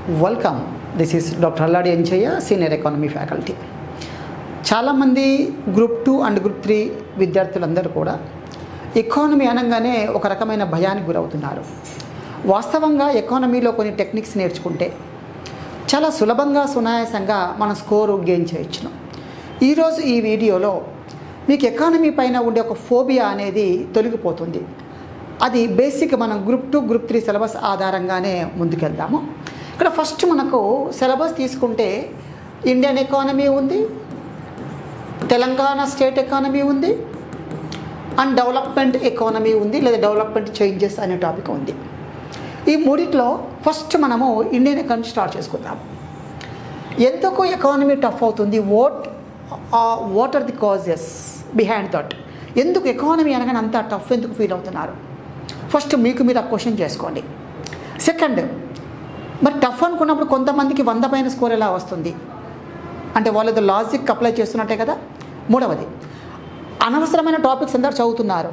welcome this is doctor Alladi Enchayya senior economy faculty చాలామంది group two and group three విద్యార్థులందరూ కూడా economy అనగానే ఒక రకమైన భయానికి గురవుతున్నారు వాస్తవంగా ఎకానమీలో కొన్ని టెక్నిక్స్ నేర్చుకుంటే చాలా సులభంగా సునాయాసంగా మన స్కోరు గెయిన్ చేయొచ్చును ఈరోజు ఈ వీడియోలో మీకు ఎకానమీ పైన ఉండే ఒక ఫోబియా అనేది తొలగిపోతుంది అది బేసిక్ మనం group two group three syllabus ఆధారంగానే ముందుకెళ్దాము ఇక్కడ ఫస్ట్ మనకు సిలబస్ తీసుకుంటే ఇండియన్ ఎకానమీ ఉంది తెలంగాణ స్టేట్ ఎకానమీ ఉంది అండ్ డెవలప్మెంట్ ఎకానమీ ఉంది లేదా డెవలప్మెంట్ చేంజెస్ అనే టాపిక్ ఉంది ఈ మూడిట్లో ఫస్ట్ మనము ఇండియన్ ఎకానమీ స్టార్ట్ చేసుకుందాం ఎందుకు ఎకానమీ టఫ్ అవుతుంది what what are the causes behind that ఎందుకు ఎకానమీ అనగానే అంత టఫ్ ఎందుకు ఫీల్ అవుతున్నారు ఫస్ట్ మీకు మీరు ఆ క్వశ్చన్ చేసుకోండి సెకండ్ మరి టఫ్ అనుకున్నప్పుడు కొంతమందికి వంద పైన స్కోర్ ఎలా వస్తుంది అంటే వాళ్ళది లాజిక్ అప్లై చేస్తున్నట్టే కదా మూడవది అనవసరమైన టాపిక్స్ అందరు చదువుతున్నారు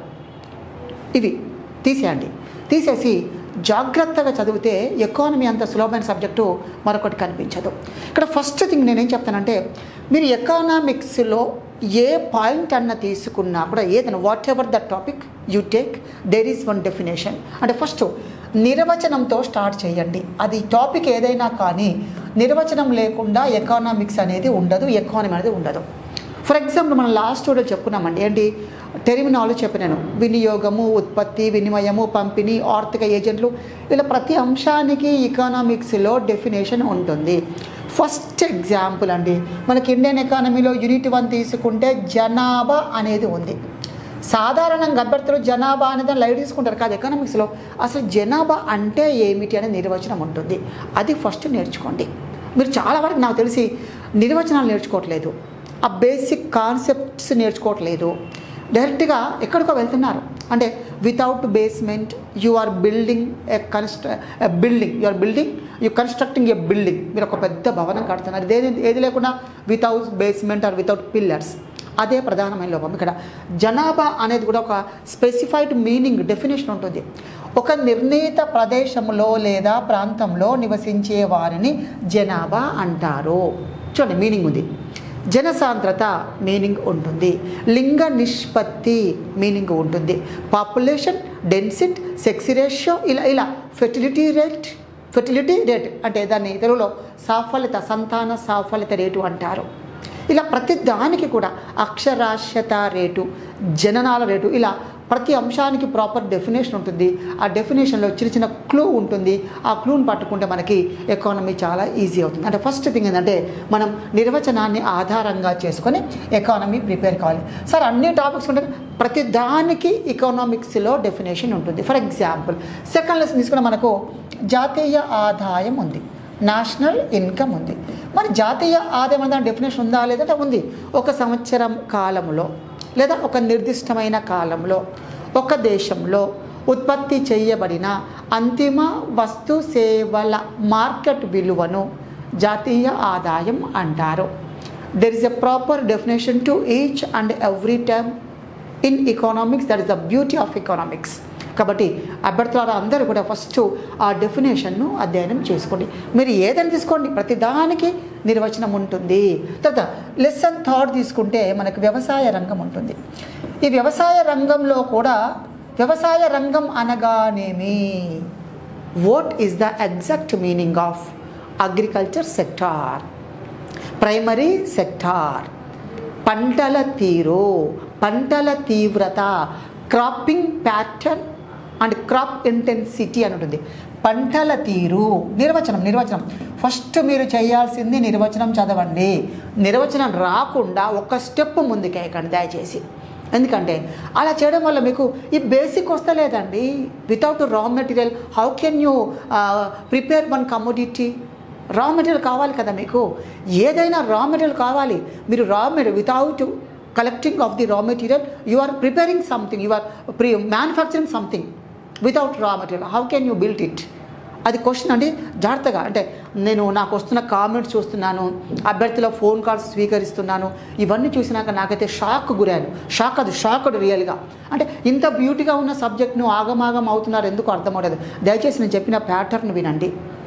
ఇవి తీసేయండి తీసేసి జాగ్రత్తగా చదివితే ఎకానమీ అంత సులభమైన సబ్జెక్టు మరొకటి కనిపించదు ఇక్కడ ఫస్ట్ థింగ్ నేనేం చెప్తానంటే మీరు ఎకనామిక్స్లో ఏ పాయింట్ అన్న తీసుకున్నా కూడా ఏదైనా whatever the topic you take there is one definition అంటే ఫస్ట్ నిర్వచనంతో స్టార్ట్ చేయండి అది టాపిక్ ఏదైనా కానీ నిర్వచనం లేకుండా ఎకనామిక్స్ అనేది ఉండదు ఎకానమీ అనేది ఉండదు ఫర్ ఎగ్జాంపుల్ మనం లాస్ట్ వీడియో చెప్పుకున్నామండి ఏంటి టెర్మినాలజీ చెప్పినాను వినియోగము ఉత్పత్తి వినిమయము పంపిణీ ఆర్థిక ఏజెంట్లు ఇలా ప్రతి అంశానికి ఎకనామిక్స్లో డెఫినేషన్ ఉంటుంది ఫస్ట్ ఎగ్జాంపుల్ అండి మనకి ఇండియన్ ఎకానమీలో యూనిట్ వన్ తీసుకుంటే జనాభా అనేది ఉంది సాధారణంగా అభ్యర్థులు జనాభా అనేది లైట్ తీసుకుంటారు కాదు ఎకనామిక్స్లో అసలు జనాభా అంటే ఏమిటి అనే నిర్వచనం ఉంటుంది అది ఫస్ట్ నేర్చుకోండి మీరు చాలా వరకు నాకు తెలిసి నిర్వచనాలు నేర్చుకోవట్లేదు ఆ బేసిక్ కాన్సెప్ట్స్ నేర్చుకోవట్లేదు డైరెక్ట్గా ఎక్కడికో వెళ్తున్నారు అంటే without basement you are building a కన్స్ట్ర building you are building you constructing a building మీరు ఒక పెద్ద భవనం కడుతున్నారు ఇది ఏది ఏది లేకుండా without basement or without pillars అదే ప్రధానమైన లోపం ఇక్కడ జనాభా అనేది కూడా ఒక స్పెసిఫైడ్ మీనింగ్ డెఫినేషన్ ఉంటుంది ఒక నిర్ణీత ప్రదేశంలో లేదా ప్రాంతంలో నివసించే వారిని జనాభా అంటారు చూడండి మీనింగ్ ఉంది జనసాంద్రత మీనింగ్ ఉంటుంది లింగ నిష్పత్తి మీనింగ్ ఉంటుంది పాపులేషన్ డెన్సిట్ సెక్స్ రేషియో ఇలా ఇలా ఫెర్టిలిటీ రేట్ ఫెర్టిలిటీ రేట్ అంటే దాన్ని తెలుగులో సాఫల్యత సంతాన సాఫల్యత రేటు అంటారు ఇలా ప్రతి దానికి కూడా అక్షరాస్యత రేటు జననాల రేటు ఇలా ప్రతి అంశానికి ప్రాపర్ డెఫినేషన్ ఉంటుంది ఆ డెఫినేషన్లో చిన్న చిన్న క్లూ ఉంటుంది ఆ క్లూని పట్టుకుంటే మనకి ఎకానమీ చాలా ఈజీ అవుతుంది అంటే ఫస్ట్ థింగ్ ఏంటంటే మనం నిర్వచనాన్ని ఆధారంగా చేసుకొని ఎకానమీ ప్రిపేర్ కావాలి సార్ అన్ని టాపిక్స్ ఉంటాయి ప్రతి దానికి ఎకనామిక్స్లో డెఫినేషన్ ఉంటుంది ఫర్ ఎగ్జాంపుల్ సెకండ్ లెసన్ తీసుకున్న మనకు జాతీయ ఆదాయం ఉంది నేషనల్ ఇన్కమ్ ఉంది మరి జాతీయ ఆదాయం అనే డెఫినేషన్ ఉందా లేదంటే ఉంది ఒక సంవత్సరం కాలంలో లేదా ఒక నిర్దిష్టమైన కాలంలో ఒక దేశంలో ఉత్పత్తి చేయబడిన అంతిమ వస్తు సేవల మార్కెట్ విలువను జాతీయ ఆదాయం అంటారు there is a proper definition to each and every time in economics that is the beauty of economics కాబట్టి అభ్యర్థుల అందరూ కూడా ఫస్ట్ ఆ డెఫినేషన్ను అధ్యయనం చేసుకోండి మీరు ఏదైనా తీసుకోండి ప్రతి దానికి నిర్వచనం ఉంటుంది తర్వాత లెసన్ థర్డ్ తీసుకుంటే మనకు వ్యవసాయ రంగం ఉంటుంది ఈ వ్యవసాయ రంగంలో కూడా వ్యవసాయ రంగం అనగానేమి what is the exact meaning of agriculture sector primary sector పంటల తీరు పంటల తీవ్రత cropping pattern and crop intensity అని ఉంటుంది పంటల తీరు నిర్వచనం నిర్వచనం ఫస్ట్ మీరు చేయాల్సింది నిర్వచనం చదవండి నిర్వచనం రాకుండా ఒక స్టెప్ ముందుకేయకండి దయచేసి ఎందుకంటే అలా చేయడం వల్ల మీకు ఈ బేసిక్ వస్తలేదండి without raw material how can you prepare one commodity raw material కావాలి కదా మీకు ఏదైనా రా మెటీరియల్ కావాలి మీరు raw material without collecting of the raw material you are preparing something you are pre manufacturing something without raw material how can you built it అది question అండి జాగ్రత్తగా అంటే నేను నాకు వస్తున్న కామెంట్స్ చూస్తున్నాను అభ్యర్థుల ఫోన్ కాల్స్ స్వీకరిస్తున్నాను ఇవన్నీ చూసినాక నాకైతే షాక్ గురాను షాక్ అది షాక్ రియల్గా అంటే ఇంత బ్యూటీగా ఉన్న సబ్జెక్ట్ను ఆగమాగం అవుతున్నారు ఎందుకు అర్థమవలేదు దయచేసి నేను చెప్పిన ప్యాటర్న్ వినండి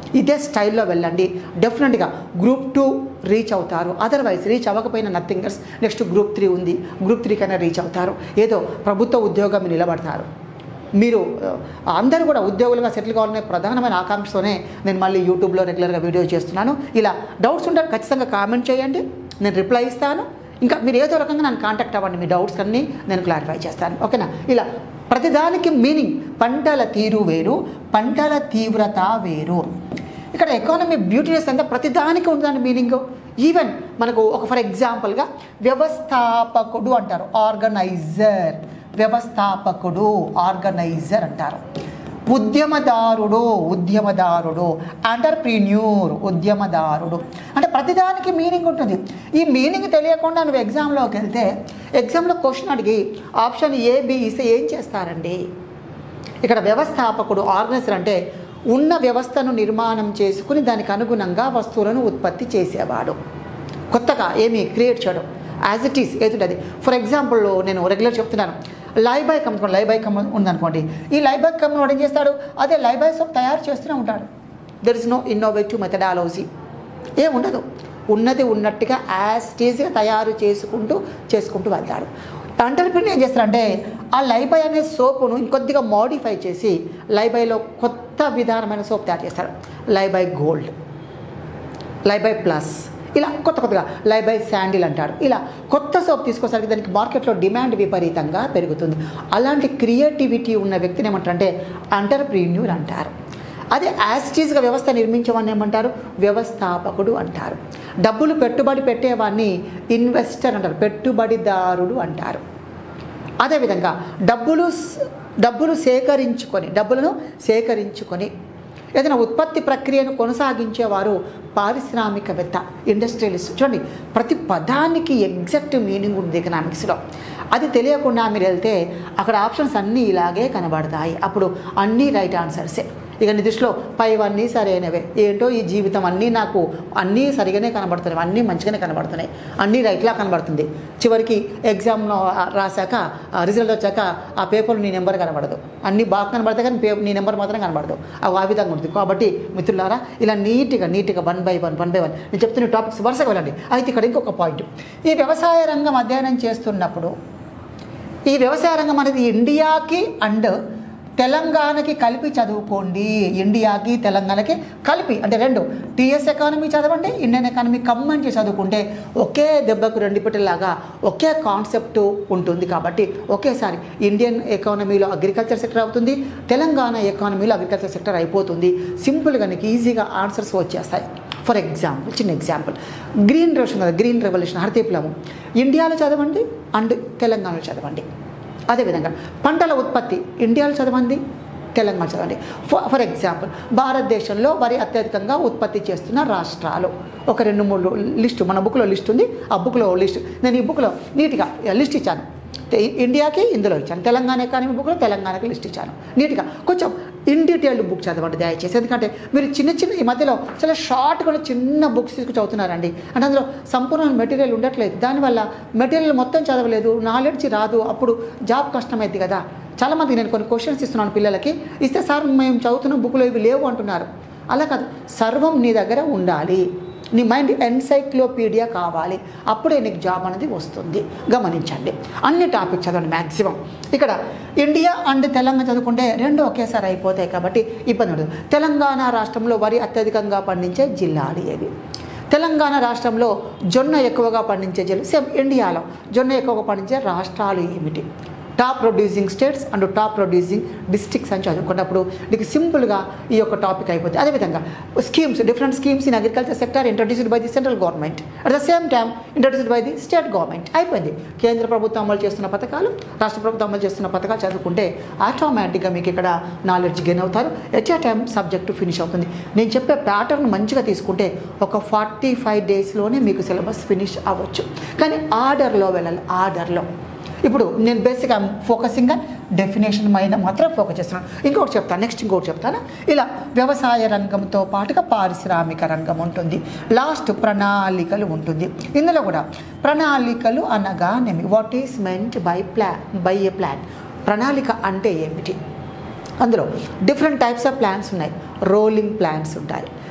ఇదే స్టైల్లో వెళ్ళండి డెఫినెట్గా గ్రూప్ టూ రీచ్ అవుతారు అదర్వైజ్ రీచ్ అవ్వకపోయినా nothing else next group three ఉంది గ్రూప్ త్రీ కన్నా రీచ్ అవుతారు ఏదో ప్రభుత్వ ఉద్యోగం నిలబడతారు మీరు ఆ, అందరూ కూడా ఉద్యోగులుగా సెటిల్ కావాలనే ప్రధానమైన ఆకాంక్షతోనే నేను మళ్ళీ యూట్యూబ్లో రెగ్యులర్గా వీడియో చేస్తున్నాను ఇలా డౌట్స్ ఉంటే ఖచ్చితంగా కామెంట్ చేయండి నేను రిప్లై ఇస్తాను ఇంకా మీరు ఏదో రకంగా నన్ను కాంటాక్ట్ అవ్వండి మీ డౌట్స్ అన్నీ నేను క్లారిఫై చేస్తాను ఓకేనా ఇలా ప్రతిదానికి మీనింగ్ పంటల తీరు వేరు పంటల తీవ్రత వేరు ఇక్కడ ఎకానమీ బ్యూటీనెస్ అంతా ప్రతిదానికి ఉందని మీనింగ్ ఈవెన్ మనకు ఒక ఫర్ ఎగ్జాంపుల్గా వ్యవస్థాపకుడు అంటారు ఆర్గనైజర్ వ్యవస్థాపకుడు ఆర్గనైజర్ అంటారు ఉద్యమదారుడు ఉద్యమదారుడు అంటర్ప్రీన్యూర్ ఉద్యమదారుడు అంటే ప్రతిదానికి మీనింగ్ ఉంటుంది ఈ మీనింగ్ తెలియకుండా నువ్వు ఎగ్జామ్లోకి వెళ్తే ఎగ్జామ్లో క్వశ్చన్ అడిగి ఆప్షన్ ఏ బి ఇస్తే ఏం చేస్తారండి ఇక్కడ వ్యవస్థాపకుడు ఆర్గనైజర్ అంటే ఉన్న వ్యవస్థను నిర్మాణం చేసుకుని దానికి అనుగుణంగా వస్తువులను ఉత్పత్తి చేసేవాడు కొత్తగా ఏమి క్రియేట్ చేయడం యాజ్ ఇట్ ఈస్ ఏదుంటుంది ఫర్ ఎగ్జాంపుల్ నేను రెగ్యులర్ చెప్తున్నాను లైబాయ్ కంపెనీ లైబాయ్ కంపెనీ ఉందనుకోండి ఈ లైబాయ్ కంపెనీ వాడు ఏం చేస్తాడు అదే లైబాయ్ సోప్ తయారు చేస్తూనే ఉంటాడు there is no innovative methodology ఏం ఉండదు ఉన్నది ఉన్నట్టుగా యాజ్ టీజ్గా తయారు చేసుకుంటూ చేసుకుంటూ వెళ్తాడు అంటర్ప్రిన్ ఏం చేస్తారంటే ఆ లైబాయ్ అనే సోపును ఇంకొద్దిగా మోడిఫై చేసి లైబాయ్లో కొత్త విధానమైన సోప్ తయారు చేస్తారు లైబాయ్ గోల్డ్ లైబాయ్ ప్లస్ ఇలా కొత్త కొత్తగా లైబాయ్ శాండిల్ అంటారు ఇలా కొత్త సోప్ తీసుకొసరికి దానికి మార్కెట్లో డిమాండ్ విపరీతంగా పెరుగుతుంది అలాంటి క్రియేటివిటీ ఉన్న వ్యక్తిని ఏమంటారంటే అంటర్ప్రీన్యూర్ అంటారు అదే యాస్టీస్గా వ్యవస్థ నిర్మించేవాడిని ఏమంటారు వ్యవస్థాపకుడు అంటారు డబ్బులు పెట్టుబడి పెట్టేవాడిని ఇన్వెస్టర్ అంటారు పెట్టుబడిదారుడు అంటారు అదేవిధంగా డబ్బులు స- డబ్బులు సేకరించుకొని డబ్బులను సేకరించుకొని ఏదైనా ఉత్పత్తి ప్రక్రియను కొనసాగించేవారు పారిశ్రామికవేత్త ఇండస్ట్రియలిస్ట్ చూడండి ప్రతి పదానికి ఎగ్జాక్ట్ మీనింగ్ ఉంది ఎకనామిక్స్లో అది తెలియకుండా మీరు వెళ్తే అక్కడ ఆప్షన్స్ అన్నీ ఇలాగే కనబడతాయి అప్పుడు అన్నీ రైట్ ఆన్సర్సే ఇక నీ దృష్టిలో పైవన్నీ సరైనవే ఏంటో ఈ జీవితం అన్నీ నాకు అన్నీ సరిగానే కనబడుతున్నాయి అన్నీ మంచిగానే కనబడుతున్నాయి అన్నీ రైట్లా కనబడుతుంది చివరికి ఎగ్జామ్లో రాశాక రిజల్ట్ వచ్చాక ఆ పేపర్లో నీ నెంబర్ కనబడదు అన్నీ బాగా కనబడతాయి కానీ పేపర్ నీ నెంబర్ మాత్రం కనబడదు అవి ఆ విధంగా ఉంటుంది కాబట్టి మిత్రులారా ఇలా నీట్గా నీట్గా one by one one by one నేను చెప్తున్న టాపిక్స్ వరుసగా వెళ్ళండి అయితే ఇక్కడ ఇంకొక పాయింట్ ఈ వ్యవసాయ రంగం అధ్యయనం చేస్తున్నప్పుడు ఈ వ్యవసాయ రంగం అనేది ఇండియాకి అండ్ తెలంగాణకి కలిపి చదువుకోండి ఇండియాకి తెలంగాణకి కలిపి అంటే రెండు టీఎస్ ఎకానమీ చదవండి ఇండియన్ ఎకానమీ కంబైన్ చేసి చదువుకుంటే ఒకే దెబ్బకు రెండు పెట్టేలాగా ఒకే కాన్సెప్ట్ ఉంటుంది కాబట్టి ఒకేసారి ఇండియన్ ఎకానమీలో అగ్రికల్చర్ సెక్టర్ అవుతుంది తెలంగాణ ఎకానమీలో అగ్రికల్చర్ సెక్టర్ అయిపోతుంది సింపుల్గా నీకు ఈజీగా ఆన్సర్స్ వచ్చేస్తాయి ఫర్ ఎగ్జాంపుల్ చిన్న ఎగ్జాంపుల్ గ్రీన్ రెవల్యూషన్ కదా గ్రీన్ రెవల్యూషన్ హరిత విప్లవం ఇండియాలో చదవండి అండ్ తెలంగాణలో చదవండి అదేవిధంగా పంటల ఉత్పత్తి ఇండియాలో చదవండి తెలంగాణ చదవండి ఫర్ ఫర్ ఎగ్జాంపుల్ భారతదేశంలో వరి అత్యధికంగా ఉత్పత్తి చేస్తున్న రాష్ట్రాలు ఒక రెండు మూడు లిస్టు మన బుక్లో లిస్ట్ ఉంది ఆ బుక్లో లిస్ట్ నేను ఈ బుక్లో నీట్గా లిస్ట్ ఇచ్చాను తె- ఇండియాకి ఇందులో ఇచ్చాను తెలంగాణ ఎకానమీ బుక్లో తెలంగాణకి లిస్ట్ ఇచ్చాను నీట్గా కొంచెం ఇన్ డీటెయిల్డ్ బుక్ చదవండి దయచేసి ఎందుకంటే మీరు చిన్న చిన్న ఈ మధ్యలో చాలా షార్ట్గా ఉన్న చిన్న బుక్స్ తీసుకు చదువుతున్నారండి అంటే అందులో సంపూర్ణ మెటీరియల్ ఉండట్లేదు దానివల్ల మెటీరియల్ మొత్తం చదవలేదు నాలెడ్జ్ రాదు అప్పుడు జాబ్ కష్టమైంది కదా చాలామంది నేను కొన్ని క్వశ్చన్స్ ఇస్తున్నాను పిల్లలకి ఇస్తే సార్ మేము చదువుతున్న బుక్లో ఇవి లేవు అంటున్నారు అలా కాదు సర్వం నీ దగ్గర ఉండాలి నీ మైండ్ ఎన్సైక్లోపీడియా కావాలి అప్పుడే నీకు జాబ్ అనేది వస్తుంది గమనించండి అన్ని టాపిక్ చదవండి మ్యాక్సిమం ఇక్కడ ఇండియా అండ్ తెలంగాణ చదువుకుంటే రెండు ఒకేసారి అయిపోతాయి కాబట్టి ఇబ్బంది ఉండదు తెలంగాణ రాష్ట్రంలో వరి అత్యధికంగా పండించే జిల్లాలు ఏవి తెలంగాణ రాష్ట్రంలో జొన్న ఎక్కువగా పండించే జిల్లా సేమ్ ఇండియాలో జొన్న ఎక్కువగా పండించే రాష్ట్రాలు ఏమిటి top producing states and top producing districts అని చదువుకున్నప్పుడు నీకు సింపుల్గా ఈ యొక్క టాపిక్ అయిపోతుంది అదేవిధంగా schemes different schemes in agriculture sector introduced by the central government at the same time introduced by the state government అయిపోయింది కేంద్ర ప్రభుత్వం అమలు చేస్తున్న పథకాలు రాష్ట్ర ప్రభుత్వం అమలు చేస్తున్న పథకాలు చదువుకుంటే ఆటోమేటిక్గా మీకు ఇక్కడ నాలెడ్జ్ గెయిన్ అవుతారు at a time subject finish అవుతుంది నేను చెప్పే ప్యాటర్న్ మంచిగా తీసుకుంటే ఒక ఫార్టీ ఫైవ్ డేస్లోనే మీకు సిలబస్ ఫినిష్ అవ్వచ్చు కానీ ఆర్డర్లో వెళ్ళాలి ఆర్డర్లో ఇప్పుడు నేను బేసిక్గా ఫోకసింగ్ డెఫినేషన్ పైన మాత్రం ఫోకస్ చేస్తున్నాను ఇంకొకటి చెప్తాను నెక్స్ట్ ఇంకొకటి చెప్తాను ఇలా వ్యవసాయ రంగంతో పాటుగా పారిశ్రామిక రంగం ఉంటుంది లాస్ట్ ప్రణాళికలు ఉంటుంది ఇందులో కూడా ప్రణాళికలు అనగానేమి వాట్ ఈస్ మెంట్ by plan by a plan ప్రణాళిక అంటే ఏమిటి అందులో డిఫరెంట్ టైప్స్ ఆఫ్ ప్లాన్స్ ఉన్నాయి రోలింగ్ ప్లాన్స్ ఉంటాయి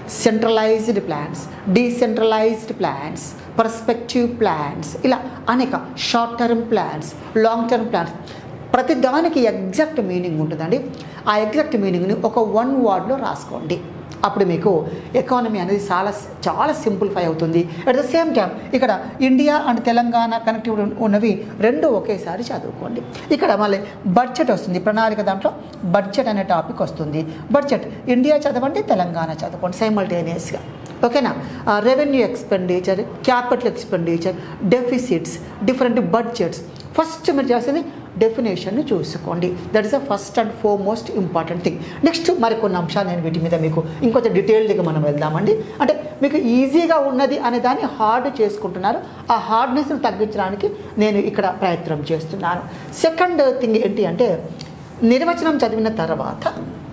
centralised plans decentralised plans perspective plans ఇలా అనేక short term plans long term plans ప్రతి దానికి ఎగ్జాక్ట్ మీనింగ్ ఉంటుందండి ఆ ఎగ్జాక్ట్ మీనింగ్ని ఒక వన్ వర్డ్లో రాసుకోండి అప్పుడు మీకు ఎకానమీ అనేది చాలా చాలా సింప్లిఫై అవుతుంది అట్ ద సేమ్ టైం ఇక్కడ ఇండియా అండ్ తెలంగాణ కనెక్టివిటీ ఉన్నవి రెండు ఒకేసారి చదువుకోండి ఇక్కడ మళ్ళీ బడ్జెట్ వస్తుంది ప్రణాళిక దాంట్లో బడ్జెట్ అనే టాపిక్ వస్తుంది బడ్జెట్ ఇండియా చదవండి తెలంగాణ చదవండి సైమల్టేనియస్గా ఓకేనా revenue expenditure capital expenditure deficits different budgets first మీరు చేసేది డెఫినేషన్ని చూసుకోండి that is the first and foremost important thing next మరికొన్ని అంశాలు నేను వీటి మీద మీకు ఇంకొంచెం డీటెయిల్డ్గా మనం వెళ్దామండి అంటే మీకు ఈజీగా ఉన్నది అనే దాన్ని హార్డ్ చేసుకుంటున్నారు ఆ హార్డ్నెస్ని తగ్గించడానికి నేను ఇక్కడ ప్రయత్నం చేస్తున్నాను సెకండ్ థింగ్ ఏంటి అంటే నిర్వచనం చదివిన తర్వాత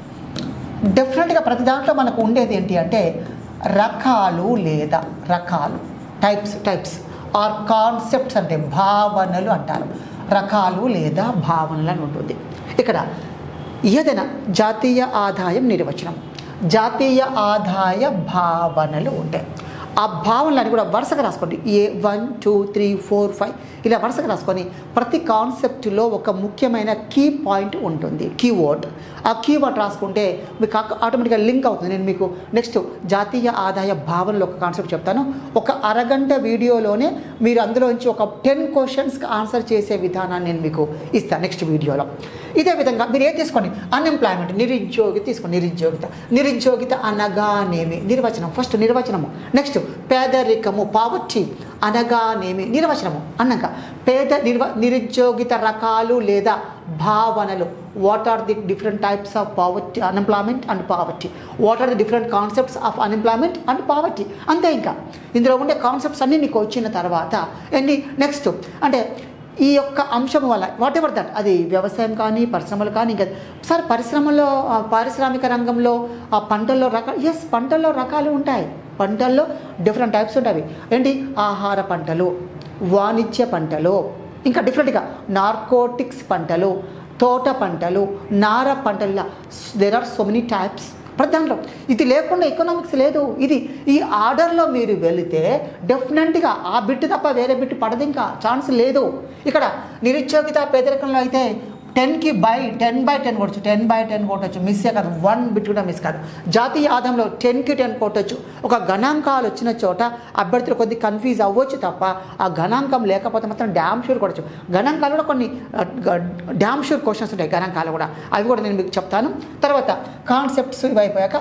డెఫినెట్గా ప్రతి దాంట్లో మనకు ఉండేది ఏంటి అంటే రకాలు లేదా రకాలు టైప్స్ టైప్స్ ఆర్ కాన్సెప్ట్స్ అంటే భావనలు అంటారు రకాలు లేదా భావనలు అని ఉంటుంది ఇక్కడ ఏదైనా జాతీయ ఆదాయం నిర్వచనం జాతీయ ఆదాయ భావనలు ఉంటాయి ఆ భావనలని కూడా వరుసగా రాసుకోండి A one two three four five ఇలా వరుసగా రాసుకొని ప్రతి కాన్సెప్ట్లో ఒక ముఖ్యమైన కీ పాయింట్ ఉంటుంది కీవర్డ్ ఆ కీవర్డ్ రాసుకుంటే మీకు ఆటోమేటిక్గా లింక్ అవుతుంది నేను మీకు నెక్స్ట్ జాతీయ ఆదాయ భావనలో ఒక కాన్సెప్ట్ చెప్తాను ఒక అరగంట వీడియోలోనే మీరు అందులోంచి ఒక టెన్ క్వశ్చన్స్కి ఆన్సర్ చేసే విధానాన్ని నేను మీకు ఇస్తాను నెక్స్ట్ వీడియోలో ఇదే విధంగా మీరు ఏం తీసుకోండి అన్ఎంప్లాయ్మెంట్ నిరుద్యోగిత తీసుకోండి నిరుద్యోగిత నిరుద్యోగిత అనగానేమి నిర్వచనం ఫస్ట్ నిర్వచనము నెక్స్ట్ పేదరికము పావర్టీ అనగానేమి నిర్వచనము అన్నాక పేద నిర్వ నిరుద్యోగిత రకాలు లేదా భావనలు what are the different types of poverty unemployment and poverty what are the different concepts of unemployment and poverty అంతే ఇంకా ఇందులో ఉండే కాన్సెప్ట్స్ అన్నీ నీకు వచ్చిన తర్వాత ఎన్ని నెక్స్ట్ అంటే ఈ యొక్క అంశం వల్ల వాట్ ఎవర్ దట్ అది వ్యవసాయం కానీ పరిశ్రమలు కానీ ఇంకా సార్ పరిశ్రమలో ఆ, పారిశ్రామిక రంగంలో ఆ పంటల్లో రకాలు ఎస్ పంటల్లో రకాలు ఉంటాయి పంటల్లో డిఫరెంట్ టైప్స్ ఉంటాయి ఏంటి ఆహార పంటలు వాణిజ్య పంటలు ఇంకా డిఫరెంట్గా నార్కోటిక్స్ పంటలు తోట పంటలు నార పంటల there are so many types ప్రతి దాంట్లో ఇది లేకుండా ఎకనామిక్స్ లేదు ఇది ఈ ఆర్డర్లో మీరు వెళితే డెఫినెట్గా ఆ బిట్ తప్ప వేరే బిట్ పడదు ఇంకా ఛాన్స్ లేదు ఇక్కడ నిరుద్యోగిత పేదరికంలో అయితే టెన్కి బై టెన్ బై టెన్ కొట్టచ్చు టెన్ బై టెన్ కొట్టచ్చు మిస్సే కాదు వన్ బిట్ కూడా మిస్ కాదు జాతీయ ఆదాయంలో టెన్కి టెన్ కొట్టచ్చు ఒక గణాంకాలు వచ్చిన చోట అభ్యర్థులు కొద్ది కన్ఫ్యూజ్ అవ్వచ్చు తప్ప ఆ గణాంకం లేకపోతే మాత్రం డ్యామ్ షూర్ కొట్టచ్చు గణాంకాలు కూడా కొన్ని డ్యామ్ షూర్ క్వశ్చన్స్ ఉంటాయి గణాంకాలు కూడా అవి కూడా నేను మీకు చెప్తాను తర్వాత కాన్సెప్ట్స్ ఇవి అయిపోయాక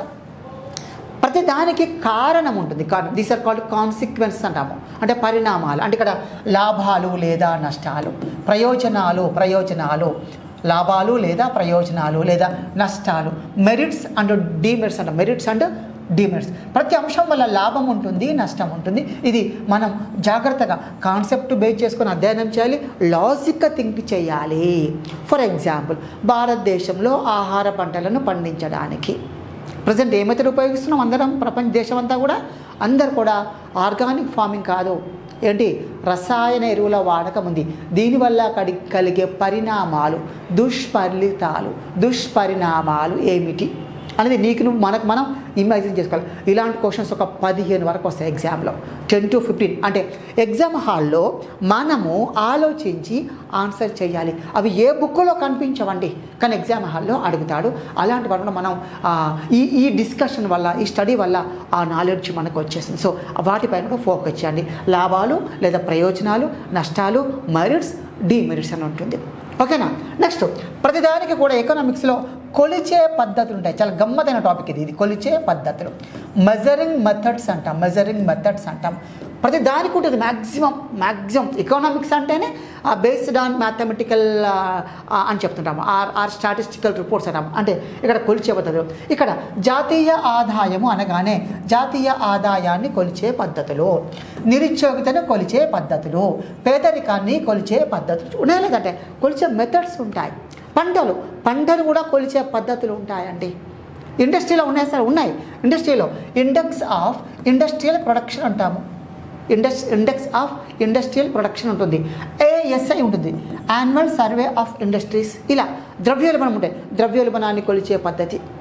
ప్రతి దానికి కారణం ఉంటుంది కారణం దీస్ ఆర్ కాల్డ్ కాన్సిక్వెన్స్ అంటాము అంటే పరిణామాలు అంటే ఇక్కడ లాభాలు లేదా నష్టాలు ప్రయోజనాలు ప్రయోజనాలు లాభాలు లేదా ప్రయోజనాలు లేదా నష్టాలు మెరిట్స్ అండ్ డిమెరిట్స్ అంట మెరిట్స్ అండ్ డిమెరిట్స్ ప్రతి అంశం వల్ల లాభం ఉంటుంది నష్టం ఉంటుంది ఇది మనం జాగ్రత్తగా కాన్సెప్ట్ బేస్ చేసుకొని అధ్యయనం చేయాలి లాజిక్గా థింక్ చేయాలి ఫర్ ఎగ్జాంపుల్ భారతదేశంలో ఆహార పంటలను పండించడానికి ప్రజెంట్ ఏ మెథడ్ ఉపయోగిస్తున్నాం అందరం ప్రపంచ దేశం అంతా కూడా అందరు కూడా ఆర్గానిక్ ఫార్మింగ్ కాదు ఏంటి రసాయన ఎరువుల వాడకం ఉంది దీనివల్ల కడి కలిగే పరిణామాలు దుష్ఫలితాలు దుష్పరిణామాలు ఏమిటి అనేది నీకు నువ్వు మనకు మనం ఇమాజిన్ చేసుకోవాలి ఇలాంటి క్వశ్చన్స్ ఒక పదిహేను వరకు వస్తాయి ఎగ్జామ్లో టెన్ టు ఫిఫ్టీన్ అంటే ఎగ్జామ్ హాల్లో మనము ఆలోచించి ఆన్సర్ చేయాలి అవి ఏ బుక్లో కనిపించవండి కానీ ఎగ్జామ్ హాల్లో అడుగుతాడు అలాంటి వాటిలో మనం ఆ, ఈ ఈ డిస్కషన్ వల్ల ఈ స్టడీ వల్ల ఆ నాలెడ్జ్ మనకు వచ్చేసింది సో వాటిపైన కూడా ఫోకస్ చేయండి లాభాలు లేదా ప్రయోజనాలు నష్టాలు మెరిట్స్ డిమెరిట్స్ అని ఉంటుంది ఓకేనా నెక్స్ట్ ప్రతిదానికి కూడా ఎకనామిక్స్లో కొలిచే పద్ధతులు ఉంటాయి చాలా గమ్మతైన టాపిక్ ఇది ఇది కొలిచే పద్ధతులు మెజరింగ్ మెథడ్స్ అంటాం మెజరింగ్ మెథడ్స్ అంటాం ప్రతి దానికి ఉంటుంది మ్యాక్సిమం మ్యాక్సిమం ఎకనామిక్స్ అంటేనే బేస్డ్ ఆన్ మ్యాథమెటికల్ అని చెప్తుంటాము ఆర్ ఆర్ స్టాటిస్టికల్ రిపోర్ట్స్ అంటాము అంటే ఇక్కడ కొలిచే పద్ధతులు ఇక్కడ జాతీయ ఆదాయము అనగానే జాతీయ ఆదాయాన్ని కొలిచే పద్ధతులు నిరుద్యోగితను కొలిచే పద్ధతులు పేదరికాన్ని కొలిచే పద్ధతులు ఉన్నాయి లేదంటే కొలిచే మెథడ్స్ ఉంటాయి పంటలు పంటలు కూడా కొలిచే పద్ధతులు ఉంటాయండి ఇండస్ట్రీలో ఉన్నాయి సార్ ఉన్నాయి ఇండస్ట్రీలో ఇండెక్స్ ఆఫ్ ఇండస్ట్రియల్ ప్రొడక్షన్ అంటాము ఇండస్ ఇండెక్స్ ఆఫ్ ఇండస్ట్రియల్ ప్రొడక్షన్ ఉంటుంది ఏఎస్ఐ ఉంటుంది యాన్యువల్ సర్వే ఆఫ్ ఇండస్ట్రీస్ ఇలా ద్రవ్యోల్బణం ఉంటాయి ద్రవ్యోల్బణాన్ని కొలిచే పద్ధతి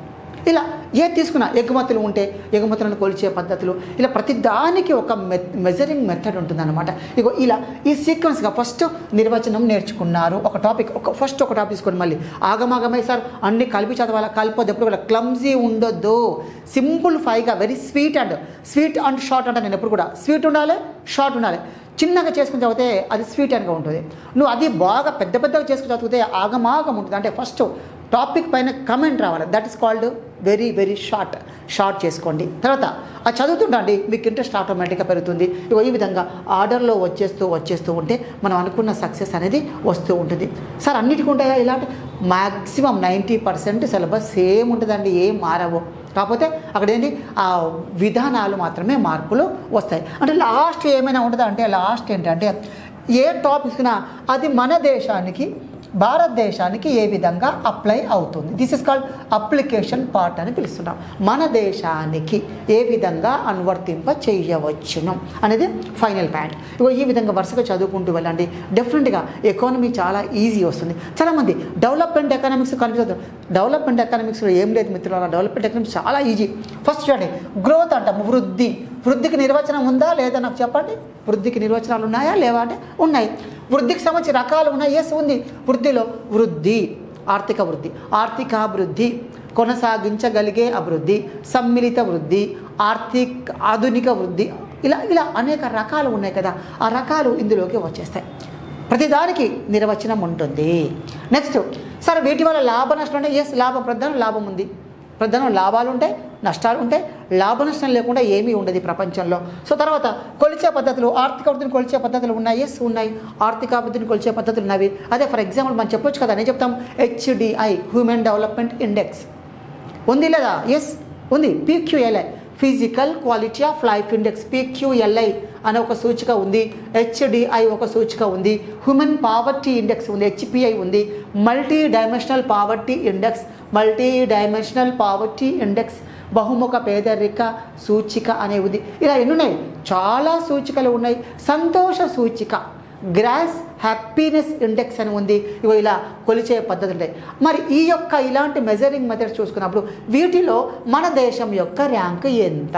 ఇలా ఏ తీసుకున్నా ఎగుమతులు ఉంటే ఎగుమతులను కొలిచే పద్ధతులు ఇలా ప్రతి దానికి ఒక మె మెజరింగ్ మెథడ్ ఉంటుందన్నమాట ఇగో ఇలా ఈ సీక్వెన్స్గా ఫస్ట్ నిర్వచనం నేర్చుకున్నారు ఒక టాపిక్ ఒక ఫస్ట్ ఒక టాపిక్ తీసుకొని మళ్ళీ ఆగమాగమై సార్ అన్ని కలిపి చదవాలి కలిపొద్దు ఎప్పుడు కూడా క్లమ్జీ ఉండొద్దు సింపుల్ ఫైగా very sweet and sweet and short అంటే నేను ఎప్పుడు కూడా స్వీట్ ఉండాలి షార్ట్ ఉండాలి చిన్నగా చేసుకుని చదివితే అది స్వీట్ అనిగా ఉంటుంది నువ్వు అది బాగా పెద్ద పెద్దగా చేసుకుని చదివితే ఆగమాగం ఉంటుంది అంటే ఫస్ట్ టాపిక్ పైన కమెంట్ రావాలి that is called very very short short చేసుకోండి తర్వాత అది చదువుతుండండి మీకు ఇంట్రెస్ట్ ఆటోమేటిక్గా పెరుగుతుంది ఇగో ఈ విధంగా ఆర్డర్లో వచ్చేస్తూ వచ్చేస్తూ ఉంటే మనం అనుకున్న సక్సెస్ అనేది వస్తూ ఉంటుంది సార్ అన్నిటికీ ఉంటాయా ఇలాంటి maximum ninety percent syllabus same ఉంటుందండి ఏం మారవు కాకపోతే అక్కడ ఏంటి ఆ విధానాలు మాత్రమే మార్పులు వస్తాయి అంటే లాస్ట్ ఏమైనా ఉంటుందా అంటే లాస్ట్ ఏంటంటే ఏ టాపిక్స్నా అది మన దేశానికి భారతదేశానికి ఏ విధంగా అప్లై అవుతుంది this is called application part అని పిలుస్తున్నాం మన దేశానికి ఏ విధంగా అనువర్తింప చేయవచ్చును అనేది ఫైనల్ పాయింట్ ఇగో ఈ విధంగా వరుసగా చదువుకుంటూ వెళ్ళండి డెఫినెట్గా ఎకానమీ చాలా ఈజీ వస్తుంది చాలామంది డెవలప్మెంట్ ఎకనామిక్స్ కనిపిస్తుంది డెవలప్మెంట్ ఎకనామిక్స్లో ఏం లేదు మిత్రులారా డెవలప్మెంట్ ఎకనామిక్స్ చాలా ఈజీ ఫస్ట్ చూడండి గ్రోత్ అంటాము వృద్ధి వృద్ధికి నిర్వచనం ఉందా లేదా నాకు చెప్పండి వృద్ధికి నిర్వచనాలు ఉన్నాయా లేవా అంటే ఉన్నాయి వృద్ధికి సంబంధించి రకాలు ఉన్నాయి ఎస్ ఉంది వృద్ధిలో వృద్ధి ఆర్థిక వృద్ధి ఆర్థికాభివృద్ధి కొనసాగించగలిగే అభివృద్ధి సమ్మిళిత వృద్ధి ఆర్థిక ఆధునిక వృద్ధి ఇలా ఇలా అనేక రకాలు ఉన్నాయి కదా ఆ రకాలు ఇందులోకి వచ్చేస్తాయి ప్రతిదానికి నిర్వచనం ఉంటుంది నెక్స్ట్ సరే వీటి వల్ల లాభ నష్టం అంటే ఎస్ లాభం ప్రధానం లాభం ఉంది ప్రధానం లాభాలు ఉంటాయి నష్టాలు ఉంటాయి లాభ నష్టం లేకుండా ఏమీ ఉండదు ఈ ప్రపంచంలో సో తర్వాత కొలిచే పద్ధతులు ఆర్థిక అభివృద్ధిని కొలిచే పద్ధతులు ఉన్నాయి ఎస్ ఉన్నాయి ఆర్థిక అభివృద్ధిని కొలిచే పద్ధతులు ఉన్నవి అదే ఫర్ ఎగ్జాంపుల్ మనం చెప్పొచ్చు కదా నేను చెప్తాం హెచ్డిఐ హ్యూమన్ డెవలప్మెంట్ ఇండెక్స్ ఉంది లేదా ఎస్ ఉంది PQLI physical quality of life index PQLI అనే ఒక సూచిక ఉంది హెచ్డిఐ ఒక సూచిక ఉంది హ్యూమన్ పావర్టీ ఇండెక్స్ ఉంది హెచ్పిఐ ఉంది multi dimensional poverty index multi dimensional poverty index బహుముఖ పేదరిక సూచిక అనే ఉంది ఇలా ఎన్ని ఉన్నాయి చాలా సూచికలు ఉన్నాయి సంతోష సూచిక గ్రాస్ హ్యాపీనెస్ ఇండెక్స్ అని ఉంది ఇవి ఇలా కొలిచే పద్ధతులు ఉంటాయి మరి ఈ యొక్క ఇలాంటి మెజరింగ్ మెథడ్స్ చూసుకున్నప్పుడు వీటిలో మన దేశం యొక్క ర్యాంక్ ఎంత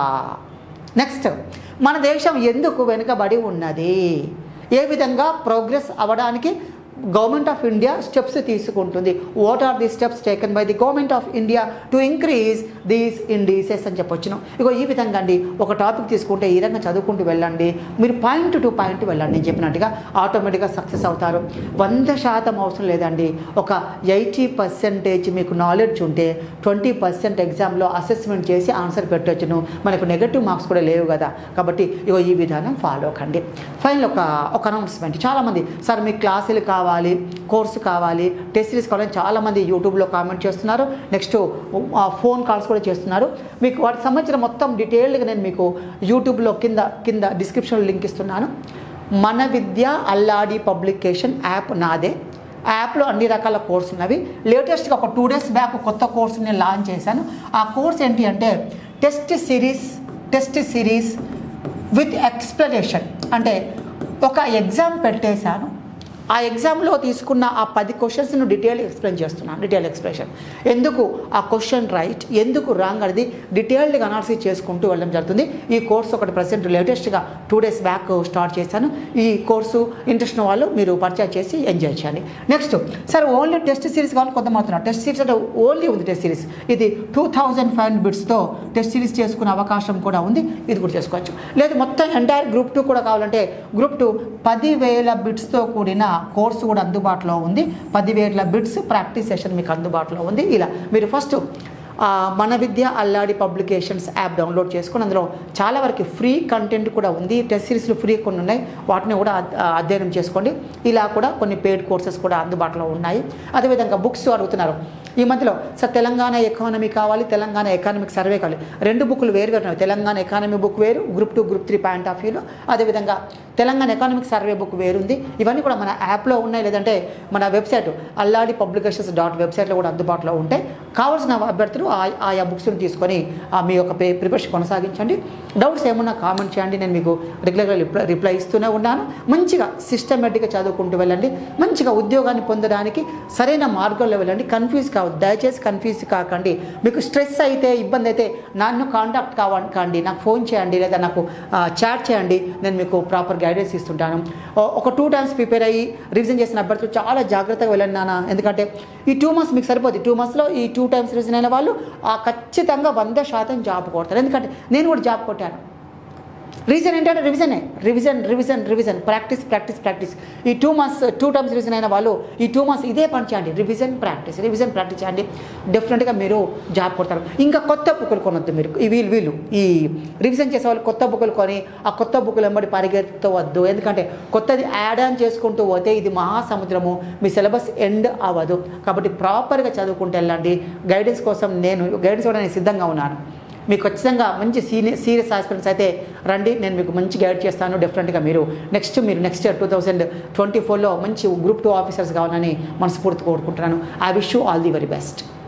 నెక్స్ట్ మన దేశం ఎందుకు వెనుకబడి ఉన్నది ఏ విధంగా ప్రోగ్రెస్ అవ్వడానికి గవర్నమెంట్ ఆఫ్ ఇండియా స్టెప్స్ తీసుకుంటుంది what are the steps taken by the government of India to increase these indices అని చెప్పొచ్చును ఇగో ఈ విధంగా అండి ఒక టాపిక్ తీసుకుంటే ఈ విధంగా చదువుకుంటూ వెళ్ళండి మీరు పాయింట్ టు పాయింట్ వెళ్ళండి నేను చెప్పినట్టుగా ఆటోమేటిక్గా సక్సెస్ అవుతారు వంద శాతం అవసరం లేదండి ఒక ఎయిటీ పర్సెంటేజ్ మీకు నాలెడ్జ్ ఉంటే ట్వంటీ పర్సెంట్ ఎగ్జామ్లో అసెస్మెంట్ చేసి ఆన్సర్ పెట్టొచ్చును మనకు నెగటివ్ మార్క్స్ కూడా లేవు కదా కాబట్టి ఇగో ఈ విధానం ఫాలో కండి ఫైనల్ ఒక ఒక అనౌన్స్మెంట్ చాలామంది సార్ మీ క్లాసులు కావాలి కోర్సు కావాలి టెస్ట్ సిరీస్ కావాలని చాలామంది యూట్యూబ్లో కామెంట్ చేస్తున్నారు నెక్స్ట్ ఫోన్ కాల్స్ కూడా చేస్తున్నారు మీకు వాటికి సంబంధించిన మొత్తం డీటెయిల్డ్గా నేను మీకు యూట్యూబ్లో కింద కింద డిస్క్రిప్షన్లో లింక్ ఇస్తున్నాను మన విద్య అల్లాడి పబ్లికేషన్ యాప్ నాదే యాప్లో అన్ని రకాల కోర్సు ఉన్నవి లేటెస్ట్గా ఒక టూ డేస్ బ్యాక్ కొత్త కోర్సు నేను లాంచ్ చేశాను ఆ కోర్స్ ఏంటి అంటే test series test series with explanation అంటే ఒక ఎగ్జామ్ పెట్టేశాను ఆ ఎగ్జామ్లో తీసుకున్న ఆ పది క్వశ్చన్స్ను డీటెయిల్ ఎక్స్ప్లెయిన్ చేస్తున్నాను డీటెయిల్ ఎక్స్ప్లెనేషన్ ఎందుకు ఆ క్వశ్చన్ రైట్ ఎందుకు రాంగ్ అనేది డీటెయిల్డ్గా అనాలిసిస్ చేసుకుంటూ వెళ్ళడం జరుగుతుంది ఈ కోర్స్ ఒకటి ప్రజెంట్ లేటెస్ట్గా టూ డేస్ బ్యాక్ స్టార్ట్ చేశాను ఈ కోర్సు ఇంట్రెస్ట్ ఉన్న వాళ్ళు మీరు పర్చేజ్ చేసి ఎంజాయ్ చేయాలి next sir only test series కావాలి కొంత మాత్రం టెస్ట్ సిరీస్ అంటే ఓన్లీ ఉంది టెస్ట్ సిరీస్ ఇది టూ థౌజండ్ ఫైవ్ హండ్రెడ్ బిట్స్తో టెస్ట్ సిరీస్ చేసుకునే అవకాశం కూడా ఉంది ఇది కూడా చేసుకోవచ్చు లేదు మొత్తం ఎంటైర్ గ్రూప్ టూ కూడా కావాలంటే గ్రూప్ టూ పదివేల బిట్స్తో కూడిన కోర్సు కూడా అందుబాటులో ఉంది పదివేల బిట్స్ ప్రాక్టీస్ సెషన్ మీకు అందుబాటులో ఉంది ఇలా మీరు ఫస్ట్ ఆ, మన Vidya Alladi publications app download చేసుకొని అందులో చాలా వరకు ఫ్రీ కంటెంట్ కూడా ఉంది టెస్ట్ సిరీస్లు ఫ్రీ కొన్ని ఉన్నాయి వాటిని కూడా అద్- ఆ, అధ్యయనం చేసుకోండి ఇలా కూడా కొన్ని పెయిడ్ కోర్సెస్ కూడా అందుబాటులో ఉన్నాయి అదేవిధంగా బుక్స్ అడుగుతున్నారు ఈ మధ్యలో సార్ తెలంగాణ ఎకానమీ కావాలి తెలంగాణ ఎకానమిక్ సర్వే కావాలి రెండు బుక్లు వేరు వేరు ఉన్నాయి తెలంగాణ ఎకానమీ బుక్ వేరు group two group three point of వ్యూలో అదేవిధంగా తెలంగాణ ఎకానమిక్ సర్వే బుక్ వేరుంది ఇవన్నీ కూడా మన యాప్లో ఉన్నాయి లేదంటే మన వెబ్సైట్ అల్లాడి పబ్లికేషన్స్ డాట్ వెబ్సైట్లో కూడా అందుబాటులో ఉంటాయి కావాల్సిన అభ్యర్థులు ఆ- ఆయా బుక్స్ని తీసుకొని ఆ, మీ యొక్క ప్రి- ప్రిపరేషన్ కొనసాగించండి డౌట్స్ ఏమన్నా కామెంట్ చేయండి నేను మీకు రెగ్యులర్గా రిప్లై రిప్లై ఇస్తూనే ఉన్నాను మంచిగా సిస్టమేటిక్గా చదువుకుంటూ వెళ్ళండి మంచిగా ఉద్యోగాన్ని పొందడానికి సరైన మార్గంలో వెళ్ళండి కన్ఫ్యూజ్ కావద్దు దయచేసి కన్ఫ్యూజ్ కాకండి మీకు స్ట్రెస్ అయితే ఇబ్బంది అయితే నన్ను కాంటాక్ట్ కావండి నాకు ఫోన్ చేయండి లేదా నాకు చాట్ చేయండి నేను మీకు ప్రాపర్ గైడెన్స్ ఇస్తుంటాను ఓ- ఒక టూ టైమ్స్ ప్రిపేర్ అయ్యి రివిజన్ చేసిన అభ్యర్థులు చాలా జాగ్రత్తగా వెళ్ళండి నాన్న ఎందుకంటే ఈ టూ మంత్స్ మీకు సరిపోతుంది టూ మంత్స్లో ఈ టూ టైమ్స్ రివిజన్ అయిన వాళ్ళు ఆ ఖచ్చితంగా వంద శాతం జాబ్ కొడతారు ఎందుకంటే నేను కూడా జాబ్ కొట్టాను రీజన్ ఏంటంటే రివిజనే revision revision revision practice practice practice ఈ two months two times revision అయిన వాళ్ళు ఈ టూ మంత్స్ ఇదే పని చేయండి రివిజన్ ప్రాక్టీస్ రివిజన్ ప్రాక్టీస్ చేయండి డెఫినెట్గా మీరు జాబ్ కొడతారు ఇంకా కొత్త బుక్కులు కొనొద్దు మీరు ఈ వీళ్ళు వీళ్ళు ఈ రివిజన్ చేసే వాళ్ళు కొత్త బుక్కులు కొని ఆ కొత్త బుక్కులు వెంబడి పరిగెత్తవద్దు ఎందుకంటే కొత్తది యాడ్ ఆన్ చేసుకుంటూ పోతే ఇది మహాసముద్రము మీ సిలబస్ ఎండ్ అవ్వదు కాబట్టి ప్రాపర్గా చదువుకుంటూ వెళ్ళండి గైడెన్స్ కోసం నేను గైడెన్స్ కూడా నేను సిద్ధంగా ఉన్నాను మీకు ఖచ్చితంగా మంచి సీనియర్ సీరియస్ ఆస్పిరెంట్స్ అయితే రండి నేను మీకు మంచి గైడ్ చేస్తాను డెఫినెట్గా మీరు నెక్స్ట్ మీరు next year two thousand twenty ఫోర్లో మంచి గ్రూప్ టూ ఆఫీసర్స్ కావాలని మనస్ఫూర్తి కోరుకుంటున్నాను I wish you all the very best